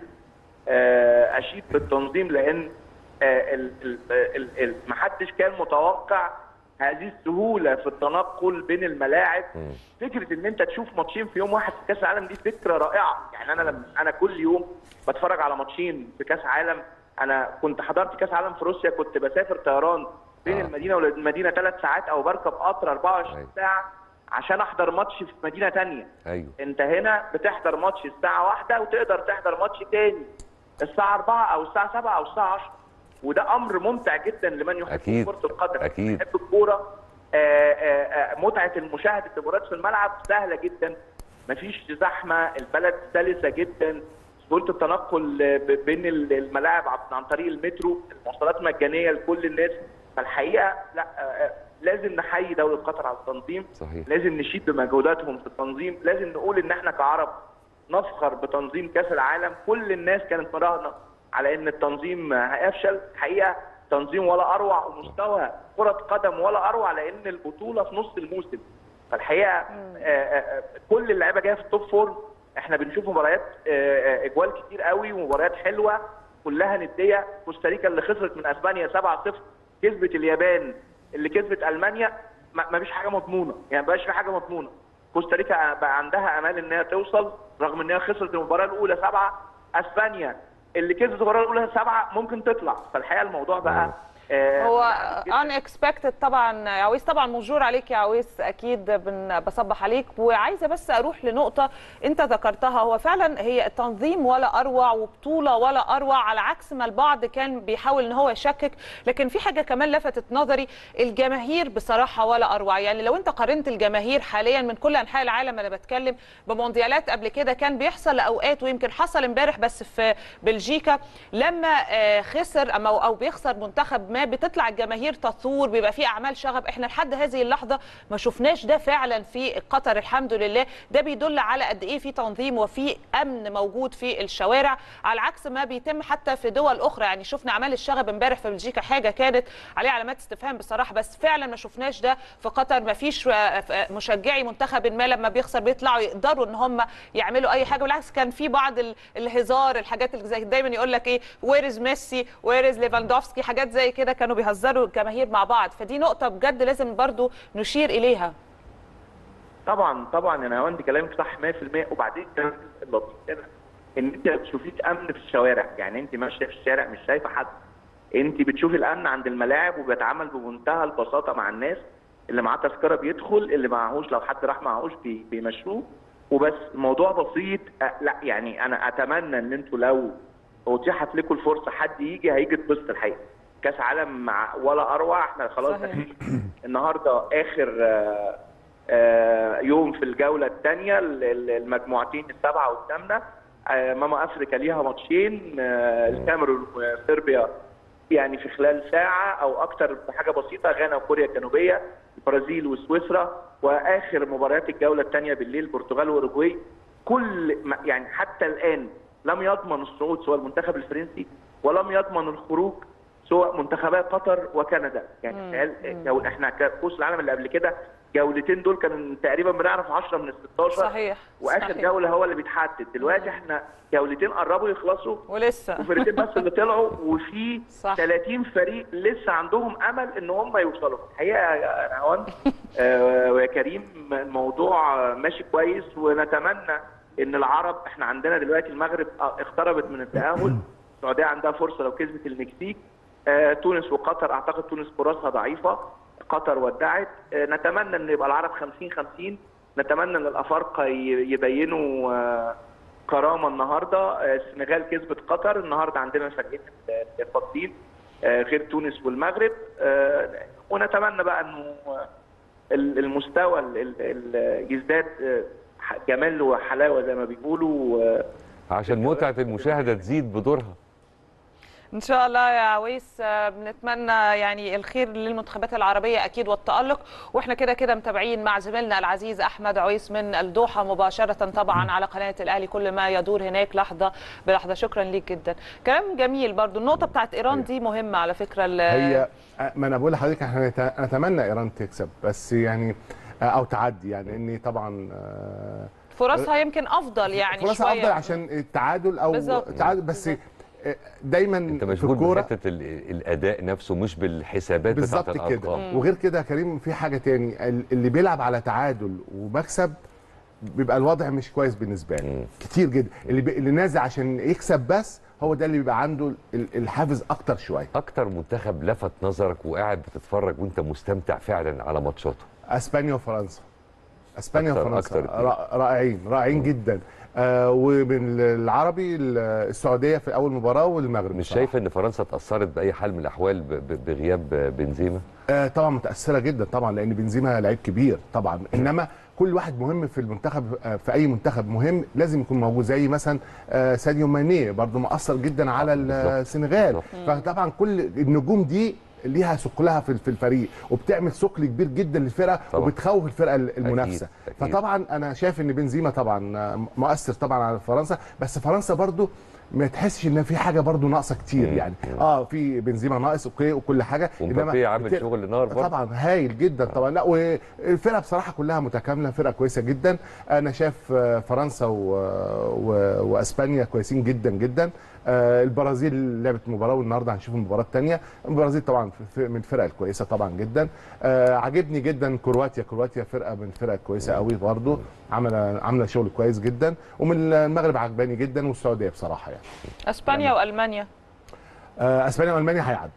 آه، اشيد بالتنظيم لان آه، ال- ال- ال- ال- محدش كان متوقع هذه السهوله في التنقل بين الملاعب فكره ان انت تشوف ماتشين في يوم واحد في كاس العالم دي فكره رائعه يعني انا لما انا كل يوم بتفرج على ماتشين في كاس عالم انا كنت حضرت كاس عالم في روسيا كنت بسافر طيران بين آه. المدينه والمدينه ثلاث ساعات او بركب قطر 24 أيوة. ساعه عشان احضر ماتش في مدينه ثانيه ايوه انت هنا بتحضر ماتش الساعه واحدة وتقدر تحضر ماتش تاني الساعه 4 او الساعه 7 او الساعه 10 وده امر ممتع جدا لمن يحب أكيد. كره القدم أكيد. يحب الكوره آه، آه، آه، متعه المشاهده المباريات في الملعب سهله جدا مفيش زحمه البلد سلسه جدا سهوله التنقل آه، ب- بين ال- الملاعب عن- عن طريق المترو المواصلات مجانيه لكل الناس فالحقيقه لا آه، آه، لازم نحيي دوله قطر على التنظيم صحيح لازم نشيد بمجهوداتهم في التنظيم لازم نقول ان احنا كعرب نفخر بتنظيم كاس العالم كل الناس كانت مراهنه على ان التنظيم هيفشل حقيقه تنظيم ولا اروع ومستوى كره قدم ولا اروع لان البطوله في نص الموسم فالحقيقه آه، آه، كل اللعيبه جايه في التوب فور احنا بنشوف مباريات آه، آه، اجوال كتير قوي ومباريات حلوه كلها نديه كوستاريكا اللي خسرت من اسبانيا 7-0 كسبت اليابان اللي كسبت المانيا ما ما فيش حاجه مضمونه يعني ما بقاش في حاجه مضمونه كوستاريكا بقى عندها امال ان هي توصل رغم ان هي خسرت المباراه الاولى سبعه اسبانيا اللي كسبت المباراه الاولى سبعه ممكن تطلع فالحقيقه الموضوع بقى آه، هو متعب جداً. ان اكسبكتد طبعا يا عويس طبعا مجور عليك يا عويس اكيد بن- بصبح عليك وعايزه بس اروح لنقطه انت ذكرتها هو فعلا هي التنظيم ولا اروع وبطوله ولا اروع على عكس ما البعض كان بيحاول ان هو يشكك لكن في حاجه كمان لفتت نظري الجماهير بصراحه ولا اروع يعني لو انت قارنت الجماهير حاليا من كل انحاء العالم انا بتكلم بمونديالات قبل كده كان بيحصل اوقات ويمكن حصل امبارح بس في بلجيكا لما آه، خسر أما- او بيخسر منتخب ما بتطلع الجماهير تثور بيبقى في اعمال شغب احنا لحد هذه اللحظه ما شفناش ده فعلا في قطر الحمد لله ده بيدل على قد ايه في تنظيم وفي امن موجود في الشوارع على عكس ما بيتم حتى في دول اخرى يعني شفنا اعمال الشغب امبارح في بلجيكا حاجه كانت عليها علامات استفهام بصراحه بس فعلا ما شفناش ده في قطر ما فيش مشجعي منتخب ما لما بيخسر بيطلعوا يقدروا ان هم يعملوا اي حاجه بالعكس كان في بعض ال- الهزار الحاجات اللي زي دايما يقول لك ايه وير از ميسي وير از ليفاندوفسكي حاجات زي كده كانوا بيهزروا الجماهير مع بعض فدي نقطه بجد لازم برضو نشير اليها طبعا طبعا انا هوندي كلامك صح 100% وبعدين كمان اللطيف هنا ان انت بتشوفيش امن في الشوارع يعني انت ماشيه في الشارع مش شايفه حد انت بتشوفي الامن عند الملاعب وبيتعامل بمنتهى البساطه مع الناس اللي معاه تذكره بيدخل اللي معهوش لو حد راح معهوش بي- بيمشوه وبس الموضوع بسيط أه لا يعني انا اتمنى ان انتوا لو اتيحت لكم الفرصه حد يجي هيجي يتبسط الحقيقه كاس عالم مع ولا اروع احنا خلاص صحيح. النهارده اخر آه، آه، يوم في الجوله الثانيه المجموعتين السبعه والثامنه آه، ماما افريكا ليها ماتشين آه، الكاميرون وصربيا يعني في خلال ساعه او اكتر بحاجه بسيطه غانا وكوريا الجنوبيه البرازيل وسويسرا واخر مباريات الجوله الثانيه بالليل البرتغال واوروجواي كل ما- يعني حتى الان لم يضمن الصعود سواء المنتخب الفرنسي ولم يضمن الخروج سواء منتخبات قطر وكندا يعني تخيل لو احنا كاس العالم اللي قبل كده جولتين دول كان تقريبا بنعرف 10 من ال 16 صحيح واخر صحيح. جوله هو اللي بيتحدد دلوقتي احنا جولتين قربوا يخلصوا ولسه وفريقين بس اللي طلعوا وفي صح. 30 فريق لسه عندهم امل ان هم يوصلوا الحقيقه يا نهاوند آه، ويا كريم الموضوع ماشي كويس ونتمنى ان العرب احنا عندنا دلوقتي المغرب اقتربت من التاهل السعوديه عندها فرصه لو كسبت المكسيك آه، تونس وقطر اعتقد تونس فرصها ضعيفه قطر ودعت آه، نتمنى ان يبقى العرب 50 50 نتمنى ان الافارقه ي- يبينوا آه، كرامه النهارده آه، السنغال كسبت قطر النهارده عندنا فريقين فاضلين آه، غير تونس والمغرب آه، ونتمنى بقى انه آه، ال- المستوى ال- ال- ال- يزداد آه، ح- جمال وحلاوه زي ما بيقولوا آه، عشان متعه المشاهده تزيد بدورها ان شاء الله يا عويس آه، بنتمنى يعني الخير للمنتخبات العربيه اكيد والتالق واحنا كده كده متابعين مع زميلنا العزيز احمد عويس من الدوحه مباشره طبعا على قناه الاهلي كل ما يدور هناك لحظه بلحظه شكرا ليك جدا كلام جميل برضو النقطه بتاعت ايران دي مهمه على فكره ال- هي ما انا بقول لحضرتك احنا نت- نتمنى ايران تكسب بس يعني او تعدي يعني اني طبعا آه، فرصها يمكن افضل يعني فرصها شويه افضل عشان التعادل او بالظبط. تعادل بس آه، دايما انت في مشغول الكوره بحته ال- الاداء نفسه مش بالحسابات بتاعت بالظبط كده الارقام وغير كده يا كريم في حاجه تاني ال- اللي بيلعب على تعادل ومكسب بيبقى الوضع مش كويس بالنسبه له مم. كتير جدا اللي, بي... اللي نازل عشان يكسب بس هو ده اللي بيبقى عنده ال- الحافز اكتر شويه اكتر منتخب لفت نظرك وقاعد بتتفرج وانت مستمتع فعلا على ماتشاته اسبانيا وفرنسا اسبانيا أكتر- وفرنسا أكتر اتنين. را- رائعين رائعين جدا آه ومن العربي ال- السعوديه في اول مباراه والمغرب مش بصراحة. شايف ان فرنسا اتاثرت باي حال من الاحوال ب- ب- بغياب بنزيما آه طبعا متاثره جدا طبعا لان بنزيما لعيب كبير طبعا انما كل واحد مهم في المنتخب آه في اي منتخب مهم لازم يكون موجود زي مثلا آه ساديو ماني برضه مؤثر جدا على آه، بالظبط. السنغال بالظبط. فطبعا كل النجوم دي ليها ثقلها في في الفريق وبتعمل ثقل كبير جدا للفرقه طبعا. وبتخوف الفرقه المنافسه أكيد، أكيد. فطبعا انا شايف ان بنزيما طبعا آه، مؤثر طبعا على فرنسا بس فرنسا برضه ما تحسش ان في حاجه برضه ناقصه كتير مم. يعني اه في بنزيما ناقص اوكي وكل حاجه ومبابي عامل بت- شغل نار برضه طبعا هايل جدا طبعا لا والفرقه بصراحه كلها متكامله فرقه كويسه جدا انا شايف آه، فرنسا و... و... واسبانيا كويسين جدا جدا آه، البرازيل لعبت مباراه والنهارده هنشوف المباراه الثانيه البرازيل طبعا في- من الفرق الكويسه طبعا جدا آه، عاجبني جدا كرواتيا كرواتيا فرقه من الفرق الكويسه قوي برضه عامله عامله شغل كويس جدا ومن المغرب عجباني جدا والسعوديه بصراحه يعني اسبانيا والمانيا آه، اسبانيا والمانيا هيعدوا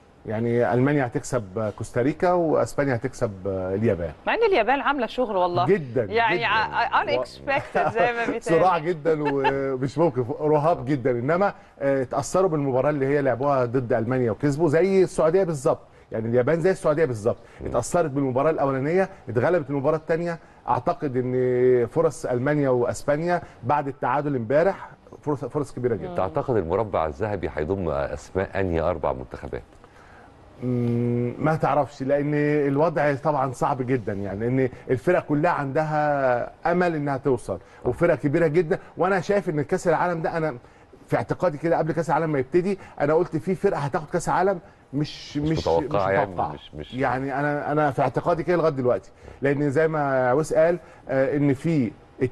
يعني المانيا هتكسب كوستاريكا واسبانيا هتكسب آه، اليابان مع ان اليابان عامله شغل والله جدا يعني جدا. unexpected زي ما بيتقال صراع جدا ومش ممكن رهاب جدا انما آه، اتاثروا بالمباراه اللي هي لعبوها ضد المانيا وكسبوا زي السعوديه بالظبط يعني اليابان زي السعوديه بالظبط اتاثرت بالمباراه الاولانيه اتغلبت المباراه الثانيه اعتقد ان فرص المانيا واسبانيا بعد التعادل امبارح فرص فرص كبيره جدا تعتقد المربع الذهبي هيضم اسماء انهي اربع منتخبات مم، ما تعرفش لان الوضع طبعا صعب جدا يعني لان الفرق كلها عندها امل انها توصل وفرق كبيره جدا وانا شايف ان كاس العالم ده انا في اعتقادي كده قبل كاس العالم ما يبتدي انا قلت في فرقه هتاخد كاس العالم مش مش مش متوقعة يعني، متوقعة. مش- مش- يعني انا انا في اعتقادي كده لغايه دلوقتي لان زي ما عويس قال آه، ان في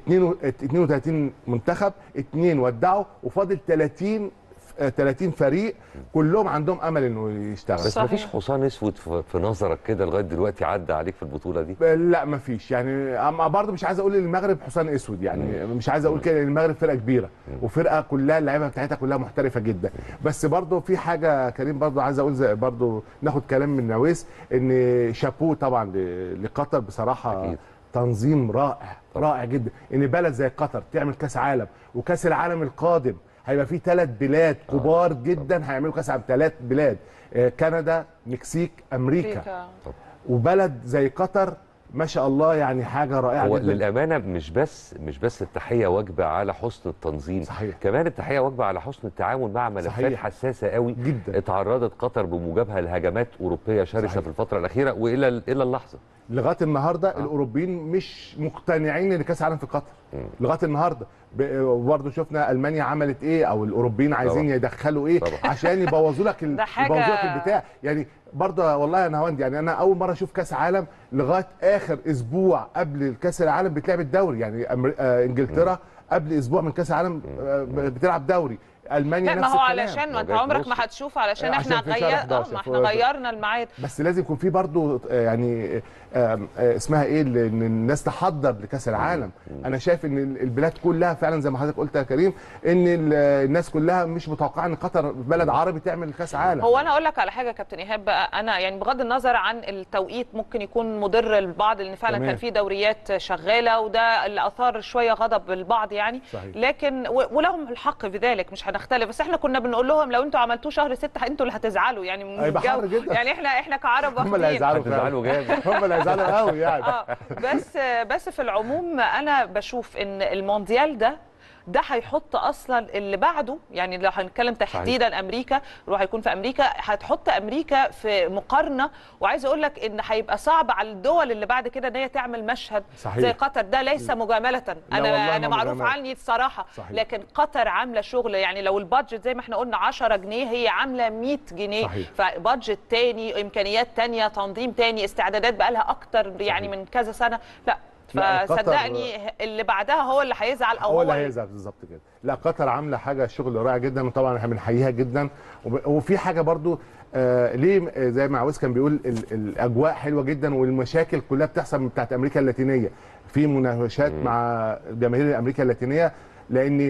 32 منتخب اثنين ودعوا وفاضل 30 آه، 30 فريق كلهم عندهم امل انه يشتغل بس صحيح. مفيش حصان اسود في في نظرك كده لغايه دلوقتي عدى عليك في البطوله دي لا ما فيش يعني اما برضه مش عايز اقول ان المغرب حصان اسود يعني مش عايز اقول كده لان المغرب فرقه كبيره وفرقه كلها اللعيبه بتاعتها كلها محترفه جدا بس برضه في حاجه كريم برضه عايز اقول زي برضه ناخد كلام من نويس ان شابوه طبعا ل- لقطر بصراحه أكيد. تنظيم رائع طبعا. رائع جدا ان بلد زي قطر تعمل كاس عالم وكاس العالم القادم هيبقى فيه ثلاث بلاد كبار جدا هيعملوا كاس عالم ثلاث بلاد آه، كندا مكسيك امريكا أمريكا. وبلد زي قطر ما شاء الله يعني حاجه رائعه هو جدا للامانه مش بس مش بس التحيه واجبه على حسن التنظيم صحيح. كمان التحيه واجبه على حسن التعامل مع ملفات صحيح. حساسه قوي جدا. اتعرضت قطر بمجابهه لهجمات اوروبيه شرسه صحيح. في الفتره الاخيره والى الى اللحظه لغايه النهارده آه. الاوروبيين مش مقتنعين ان كاس عالم في قطر لغايه النهارده برضه شفنا المانيا عملت ايه او الاوروبيين عايزين طبعا. يدخلوا ايه طبعا. عشان يبوظوا لك ال... ده حاجة- يبوظوا لك البتاع يعني برضه والله يا نهاوند يعني انا اول مره اشوف كاس عالم لغايه اخر اسبوع قبل كاس العالم بتلعب الدوري يعني أمر... آه انجلترا قبل اسبوع من كاس العالم آه بتلعب دوري المانيا لا نفس ما هو الكلام. علشان ما انت جاية في عمرك ما نص. هتشوف علشان عشان احنا في شهر غير اه 11 ما احنا في- غيرنا الميعاد بس لازم يكون في برضه يعني آم، آه، اسمها ايه اللي- ان الناس تحضر لكاس العالم انا شايف ان البلاد كلها فعلا زي ما حضرتك قلت يا كريم ان ال- الناس كلها مش متوقعه ان قطر بلد عربي تعمل كاس عالم هو انا اقول لك على حاجه يا كابتن ايهاب بقى انا يعني بغض النظر عن التوقيت ممكن يكون مضر للبعض لان فعلا تمام. كان في دوريات شغاله وده اللي اثار شويه غضب البعض يعني صحيح. لكن و- ولهم الحق في ذلك مش هنختلف بس احنا كنا بنقول لهم لو انتوا عملتوه شهر ستة انتوا اللي هتزعلوا يعني من هيبقى الجو. حر جدا. يعني احنا احنا كعرب هم اللي واخدين هيزعلوا فعلا. هتزعلوا جامد هم اللي هيزعلوا قوي يعني اه بس بس في العموم انا بشوف ان المونديال ده ده هيحط اصلا اللي بعده يعني لو هنتكلم تحديدا صحيح. امريكا لو هيكون في امريكا هتحط امريكا في مقارنه وعايزه اقول لك ان هيبقى صعب على الدول اللي بعد كده ان هي تعمل مشهد صحيح. زي قطر ده ليس مجامله والله انا انا ما معروف مجاملة. عني الصراحه صحيح. لكن قطر عامله شغل يعني لو البادجت زي ما احنا قلنا 10 جنيه هي عامله 100 جنيه صحيح. فبادجت تاني امكانيات تانية تنظيم تاني استعدادات بقى لها اكتر يعني من كذا سنه لا لا، قطر- فصدقني اللي بعدها هو اللي هيزعل او هو اللي اللي- هيزعل بالظبط كده لا قطر عامله حاجه شغل رائع جدا وطبعا احنا بنحييها جدا وب- وفي حاجه برضو آه ليه آه، زي ما عاوز كان بيقول ال- الاجواء حلوه جدا والمشاكل كلها بتحصل من بتاعت امريكا اللاتينيه في مناوشات مع جماهير امريكا اللاتينيه لان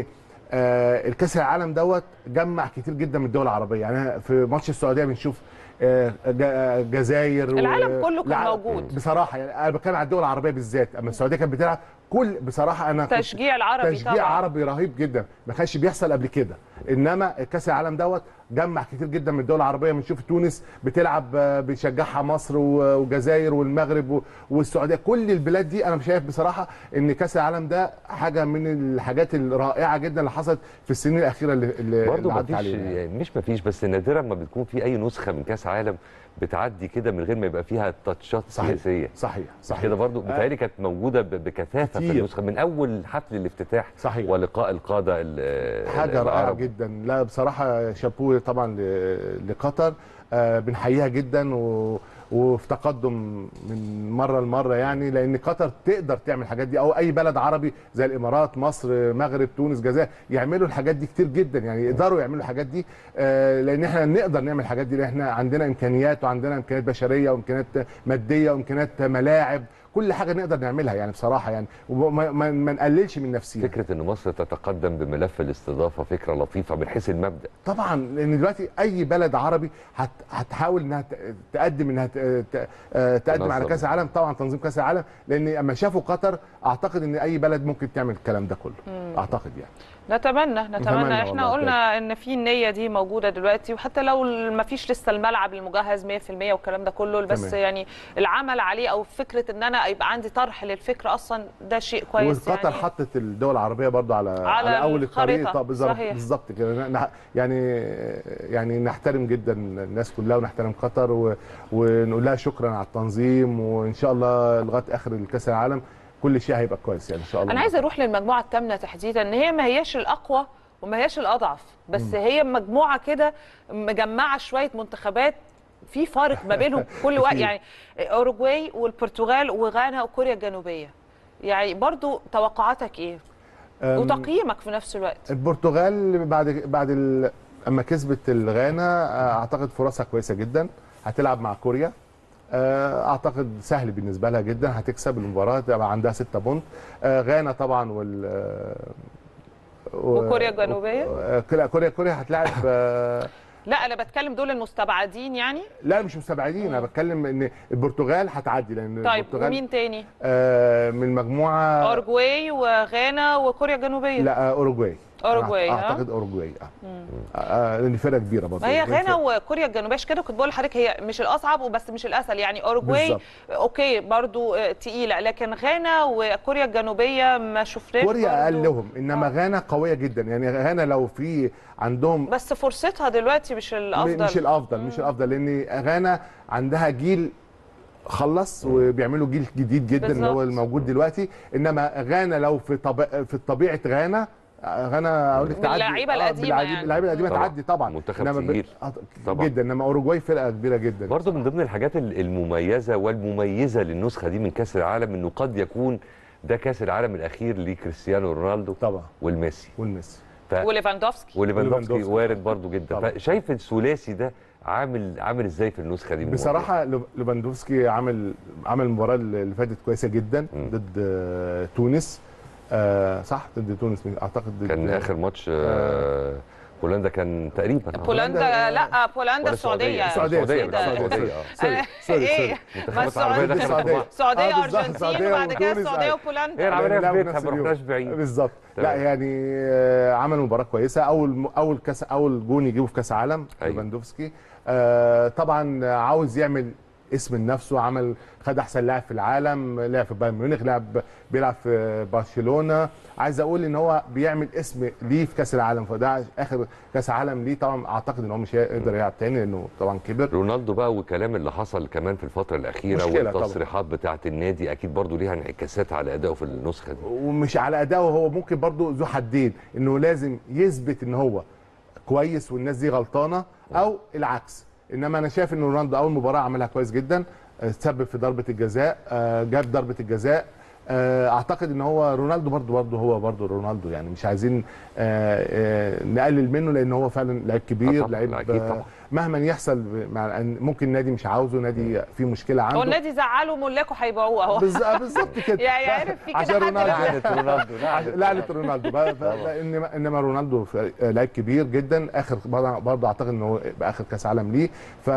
آه الكاس العالم دوت جمع كتير جدا من الدول العربيه يعني في ماتش السعوديه بنشوف آه، جا- جزائر و- العالم كله كان الع- موجود. بصراحه يعني انا بتكلم على الدول العربيه بالذات اما السعوديه كانت بتلعب كل بصراحه انا كنت- تشجيع العربي تشجيع طبعا عربي رهيب جدا ما كانش بيحصل قبل كده انما كاس العالم دوت جمع كتير جدا من الدول العربيه بنشوف تونس بتلعب آه، بيشجعها مصر و- والجزائر والمغرب و- والسعوديه كل البلاد دي انا شايف بصراحه ان كاس العالم ده حاجه من الحاجات الرائعه جدا اللي حصلت في السنين الاخيره اللي, اللي برضه اللي ما عدت فيش علينا يعني. يعني مش ما فيش بس نادرا ما بتكون في اي نسخه من كاس عالم بتعدي كده من غير ما يبقى فيها تاتشات صحيح سياسيه صحيح صحيح كده برضه بتهيألي كانت موجوده ب- بكثافه في كتير. النسخه من اول حفل الافتتاح صحيح. ولقاء القاده ال- حاجه رائعه العرب. جدا لا بصراحه شابوه طبعا ل- لقطر آه، بنحييها جدا و وفي تقدم من مره لمره يعني لان قطر تقدر تعمل الحاجات دي او اي بلد عربي زي الامارات مصر مغرب تونس جزائر يعملوا الحاجات دي كتير جدا يعني يقدروا يعملوا الحاجات دي آه، لان احنا نقدر نعمل الحاجات دي لان احنا عندنا امكانيات وعندنا امكانيات بشريه وامكانيات ماديه وامكانيات ملاعب كل حاجه نقدر نعملها يعني بصراحه يعني وما ما- ما نقللش من نفسنا فكره ان مصر تتقدم بملف الاستضافه فكره لطيفه من حيث المبدا طبعا لان دلوقتي اي بلد عربي هت هتحاول انها ت- تقدم انها ت- ت- آه، تقدم على تنظم. كاس العالم طبعا تنظيم كاس العالم لان اما شافوا قطر اعتقد ان اي بلد ممكن تعمل الكلام ده كله اعتقد يعني نتمنى نتمنى, نتمنى احنا والله قلنا ان في النيه دي موجوده دلوقتي وحتى لو ما فيش لسه الملعب المجهز 100% والكلام ده كله بس تمام. يعني العمل عليه او فكره ان انا يبقى عندي طرح للفكره اصلا ده شيء كويس وقطر يعني حطت الدول العربيه برضو على على, اول الخريطة. الطريق طب بالظبط صحيح. بالظبط كده نح- يعني يعني نحترم جدا الناس كلها ونحترم قطر و... ونقول لها شكرا على التنظيم وان شاء الله لغايه اخر الكاس العالم كل شيء هيبقى كويس يعني ان شاء الله انا عايزه اروح للمجموعه الثامنه تحديدا ان هي ما هياش الاقوى وما هياش الاضعف بس هي مجموعه كده مجمعه شويه منتخبات في فارق ما بينهم كل وقت أكيد. يعني اوروجواي والبرتغال وغانا وكوريا الجنوبيه يعني برضو توقعاتك ايه أم، وتقييمك في نفس الوقت البرتغال بعد بعد ال... اما كسبت الغانا اعتقد فرصها كويسه جدا هتلعب مع كوريا آه، اعتقد سهل بالنسبه لها جدا هتكسب المباراه تبقى عندها 6 بونت آه، غانا طبعا وال آه، و- وكوريا الجنوبية؟ آه، لا كوريا كوريا هتلاعب آه، لا انا بتكلم دول المستبعدين يعني لا مش مستبعدين انا بتكلم ان البرتغال هتعدي لان طيب البرتغال ومين تاني آه، من مجموعه اورجواي وغانا وكوريا الجنوبيه لا آه، اوروجواي أوروجواي، أنا ها؟ اعتقد اوروجواي اه آه، لان فرقه كبيره برضه ما هي يعني غانا فرقة- وكوريا الجنوبيه عشان كده كنت بقول لحضرتك هي مش الاصعب وبس مش الاسهل يعني اوروجواي بالظبط. اوكي برضو آه، تقيله لكن غانا وكوريا الجنوبيه ما شفناش كوريا برضو. اقلهم انما غانا قويه جدا يعني غانا لو في عندهم بس فرصتها دلوقتي مش الافضل مش الافضل مش الافضل لان غانا عندها جيل خلص وبيعملوا جيل جديد جدا اللي هو بالظبط. الموجود دلوقتي انما غانا لو في طب... في طبيعه غانا غانا اقول لك تعدي باللعيبة آه، القديمة باللعيبة- يعني. اللعيبه القديمه طبعا. تعدي طبعا منتخب إنما ب- تقيل. آه، طبعا. جدا انما اوروجواي فرقه كبيره جدا برضه من ضمن الحاجات ال- المميزه والمميزه للنسخه دي من كاس العالم انه قد يكون ده كاس العالم الاخير لكريستيانو رونالدو طبعا والميسي والميسي ف... وليفاندوفسكي وليفاندوفسكي وليفاندوفسكي. وارد برضه جدا طبعا. فشايف الثلاثي ده عامل عامل ازاي في النسخه دي من بصراحه لو- ليفاندوفسكي عمل عمل المباراه اللي فاتت كويسه جدا مم. ضد آه، تونس آه، صح ضد تونس اعتقد ضد كان اخر ماتش آه، بولندا كان تقريبا آه. بولندا بولندا- لا بولندا ولا السعوديه السعودية، السعوديه السعودية، السعوديه السعودية. آه. أنا- سوري، ايه ما منتخبات عربيه دخلت في السعودية. بعض السعوديه آه، بالظبط، وارجنتين السعودية وبعد كده وتونس، السعوديه آه. وبولندا هي العمليه في لعبوا بيتها نفس ما اليوم. رحناش بعيد بالظبط لا تمام. يعني آه، عمل مباراه كويسه اول اول كاس اول جون يجيبه في كاس عالم أيوة. ليفاندوفسكي آه، طبعا عاوز يعمل اسم لنفسه عمل خد احسن لاعب في العالم لعب في بايرن ميونخ لعب بيلعب في برشلونه عايز اقول ان هو بيعمل اسم ليه في كاس العالم فده اخر كاس عالم ليه طبعا اعتقد ان هو مش هيقدر يلعب تاني لانه طبعا كبر رونالدو بقى والكلام اللي حصل كمان في الفتره الاخيره مشكلة طبعا. والتصريحات بتاعه النادي اكيد برضه ليها انعكاسات على ادائه في النسخه دي ومش على اداؤه هو ممكن برضو ذو حدين انه لازم يثبت ان هو كويس والناس دي غلطانه او العكس انما انا شايف ان رونالدو اول مباراه عملها كويس جدا آه، تسبب في ضربه الجزاء آه، جاب ضربه الجزاء آه، اعتقد ان هو رونالدو برضو برضو هو برضو رونالدو يعني مش عايزين آه، آه، نقلل منه لان هو فعلا لعيب آه كبير طبعاً، لعيب أكيد آه، طبعاً. مهما يحصل مع إن ممكن نادي مش عاوزه نادي فيه مشكله عنده هو النادي زعله ملاكه هيبيعوه اهو بالظ- بالظبط كده يعني عارف في كده عشان حد رونالدو لعنه رونالدو لعنه رونالدو بقى- ف- انما انما رونالدو ف- لعيب كبير جدا اخر برضه برضه اعتقد ان هو بقى اخر كاس عالم ليه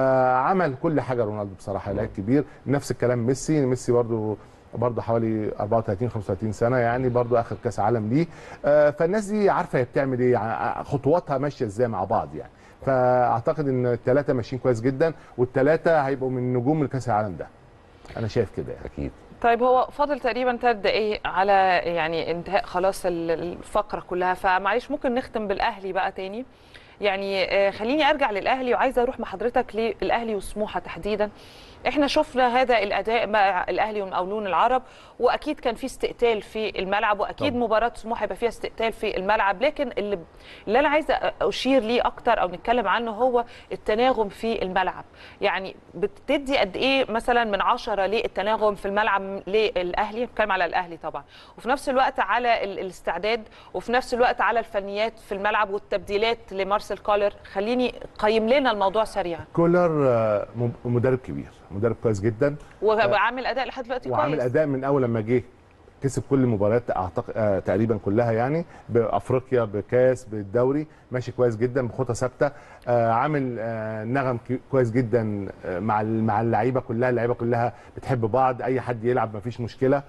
فعمل كل حاجه رونالدو بصراحه لعيب كبير نفس الكلام ميسي ميسي برضه برضه حوالي 34 35 سنه يعني برضه اخر كاس عالم ليه آه، فالناس دي عارفه هي بتعمل ايه يعني خطواتها ماشيه ازاي مع بعض يعني فاعتقد ان الثلاثه ماشيين كويس جدا والثلاثه هيبقوا من نجوم الكاس العالم ده انا شايف كده يعني اكيد طيب هو فاضل تقريبا ثلاث دقايق على يعني انتهاء خلاص ال- الفقره كلها فمعلش ممكن نختم بالاهلي بقى تاني يعني آه، خليني ارجع للاهلي وعايزه اروح مع حضرتك للاهلي وسموحه تحديدا احنا شفنا هذا الاداء مع الاهلي والمقاولون العرب واكيد كان في استقتال في الملعب واكيد طبعا. مباراه سموحه يبقى فيها استقتال في الملعب لكن اللي اللي انا عايزه اشير ليه اكتر او نتكلم عنه هو التناغم في الملعب يعني بتدي قد ايه مثلا من عشرة للتناغم في الملعب للاهلي بتكلم على الاهلي طبعا وفي نفس الوقت على ال- الاستعداد وفي نفس الوقت على الفنيات في الملعب والتبديلات لمارسيل كولر خليني قيم لنا الموضوع سريعا كولر آه، م- مدرب كبير مدرب كويس جدا وعامل اداء لحد دلوقتي وعامل كويس اداء من اول لما جه كسب كل المباريات اعتقد آه تقريبا كلها يعني بافريقيا بكاس بالدوري ماشي كويس جدا بخطى ثابته آه عامل آه نغم كي- كويس جدا آه مع ال- مع اللعيبه كلها اللعيبه كلها بتحب بعض اي حد يلعب مفيش مشكله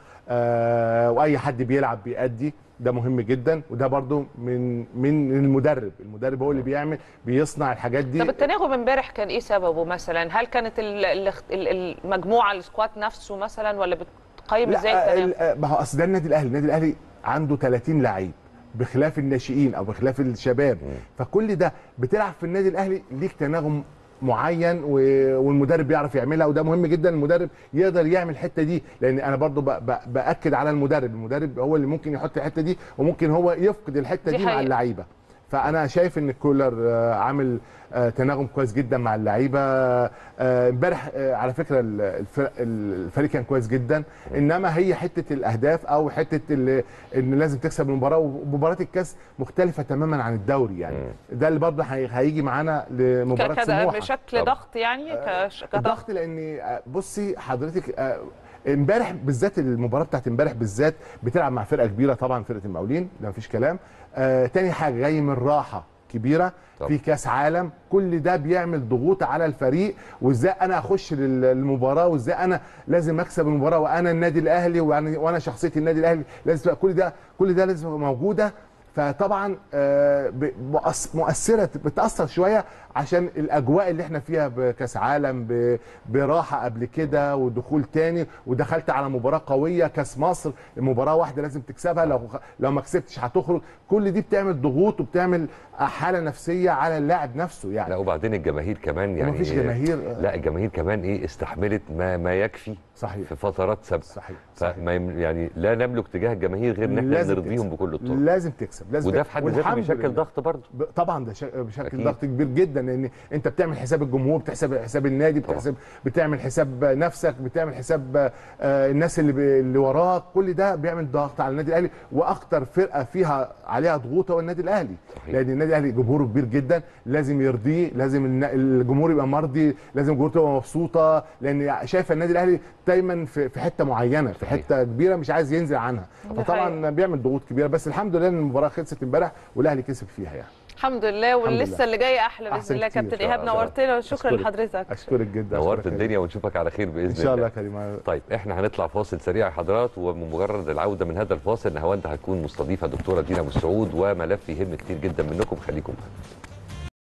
آه واي حد بيلعب بيأدي ده مهم جدا وده برضو من من المدرب المدرب هو اللي بيعمل بيصنع الحاجات دي طب التناغم امبارح كان ايه سببه مثلا هل كانت ال- ال- ال- المجموعه السكواد نفسه مثلا ولا بتقيم ازاي لا التناغم ال- ما هو اصل ده النادي الاهلي النادي الاهلي عنده 30 لعيب بخلاف الناشئين او بخلاف الشباب فكل ده بتلعب في النادي الاهلي ليك تناغم معين و- والمدرب بيعرف يعملها وده مهم جدا المدرب يقدر يعمل الحته دي لان انا برضو ب- ب- باكد على المدرب المدرب هو اللي ممكن يحط الحته دي وممكن هو يفقد الحته دي دي, مع حقيقة. اللعيبه فانا شايف ان كولر آه، عامل آه، تناغم كويس جدا مع اللعيبه آه، امبارح آه، على فكره ال- الفرق- الفريق كان كويس جدا انما هي حته الاهداف او حته ال- ان لازم تكسب المباراه ومباراه الكاس مختلفه تماما عن الدوري يعني ده اللي برضه هي- هيجي معانا لمباراه كده سموحه بشكل طبعا. ضغط يعني كش- كضغط الضغط لان بصي حضرتك آه، امبارح بالذات المباراه بتاعت امبارح بالذات بتلعب مع فرقه كبيره طبعا فرقه المقاولين ده مفيش كلام آه تاني حاجه جاي من راحه كبيره طبعا. في كاس عالم كل ده بيعمل ضغوط على الفريق وازاي انا اخش لل- للمباراه وازاي انا لازم اكسب المباراه وانا النادي الاهلي وانا وانا شخصيه النادي الاهلي لازم تبقى كل ده كل ده لازم يبقى موجوده فطبعا آه، ب- مؤس- مؤثره بتاثر شويه عشان الاجواء اللي احنا فيها بكاس عالم ب- براحه قبل كده ودخول تاني ودخلت على مباراه قويه كاس مصر مباراه واحده لازم تكسبها لو لو ما كسبتش هتخرج كل دي بتعمل ضغوط وبتعمل حاله نفسيه على اللاعب نفسه يعني لا وبعدين الجماهير كمان يعني ومفيش جماهير لا الجماهير كمان ايه استحملت ما ما يكفي صحيح في فترات سابقه صحيح صحيح فما يم- يعني لا نملك تجاه الجماهير غير ان احنا لازم نرضيهم تكسب. بكل الطرق لازم تكسب لازم وده تكسب. في حد ذاته والحمد بيشكل لله. ضغط برضه ب- طبعا ده شا- بشكل أكيد. ضغط كبير جدا لان انت بتعمل حساب الجمهور بتحسب حساب النادي طبعا. بتحسب بتعمل حساب نفسك بتعمل حساب آه، الناس اللي ب- اللي وراك كل ده بيعمل ضغط على النادي الاهلي واكتر فرقه فيها عليها ضغوط هو النادي الاهلي صحيح. لان النادي الاهلي جمهوره كبير جدا لازم يرضيه لازم النا- الجمهور يبقى مرضي لازم الجمهور تبقى مبسوطه لان شايف النادي الاهلي دايما في في حته معينه في صحيح. حته كبيره مش عايز ينزل عنها دي فطبعا بيعمل ضغوط كبيره بس الحمد لله ان المباراه خلصت امبارح والاهلي كسب فيها يعني الحمد لله ولسه لله. اللي جاي احلى باذن أحسن الله كتير. كابتن إن شاء ايهاب الله. نورتنا وشكرا أشكرك. لحضرتك اشكرك جدا نورت أشكرك يا الدنيا ونشوفك على خير باذن ان شاء الله الله يا كريم طيب احنا هنطلع فاصل سريع يا حضرات وبمجرد العوده من هذا الفاصل نهاوند هتكون مستضيفه دكتوره دينا مسعود وملف يهم كتير جدا منكم خليكم معانا